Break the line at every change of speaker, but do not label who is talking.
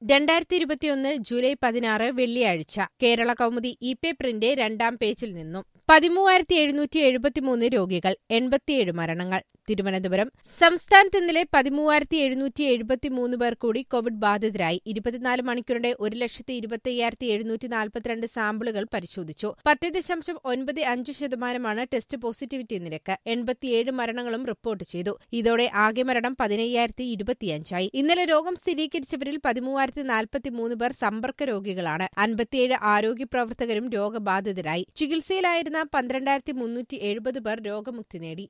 രണ്ടായിരത്തി ഇരുപത്തിയൊന്ന് ജൂലൈ പതിനാറ് വെള്ളിയാഴ്ച കേരള കൗമുദി ഇ പേപ്പറിന്റെ രണ്ടാം പേജിൽ നിന്നും പതിമൂവായിരത്തി എഴുന്നൂറ്റി എഴുപത്തിമൂന്ന് രോഗികൾ എൺപത്തിയേഴ് മരണങ്ങൾ തിരുവനന്തപുരം സംസ്ഥാനത്ത് ഇന്നലെ പതിമൂവായിരത്തി എഴുന്നൂറ്റി എഴുപത്തിമൂന്ന് പേർ കൂടി കോവിഡ് ബാധിതരായി ഇരുപത്തിനാല് മണിക്കൂറിന്റെ ഒരു ലക്ഷത്തി ഇരുപത്തി അയ്യായിരത്തി എഴുന്നൂറ്റി നാൽപ്പത്തിരണ്ട് സാമ്പിളുകൾ പരിശോധിച്ചു പത്ത് ദശാംശം ഒൻപത് അഞ്ച് ശതമാനമാണ് ടെസ്റ്റ് പോസിറ്റിവിറ്റി നിരക്ക് എൺപത്തിയേഴ് മരണങ്ങളും റിപ്പോർട്ട് ചെയ്തു ഇതോടെ ആകെ മരണം പതിനയ്യായിരത്തി ഇരുപത്തിയഞ്ചായി ഇന്നലെ രോഗം സ്ഥിരീകരിച്ചവരിൽ പതിമൂവായിരത്തി നാൽപ്പത്തിമൂന്ന് പേർ സമ്പർക്ക രോഗികളാണ് അൻപത്തിയേഴ് ആരോഗ്യ പ്രവർത്തകരും രോഗബാധിതരായി ചികിത്സയിലായിരുന്ന പന്ത്രണ്ടായിരത്തി മുന്നൂറ്റി എഴുപത് പേർ രോഗമുക്തി നേടി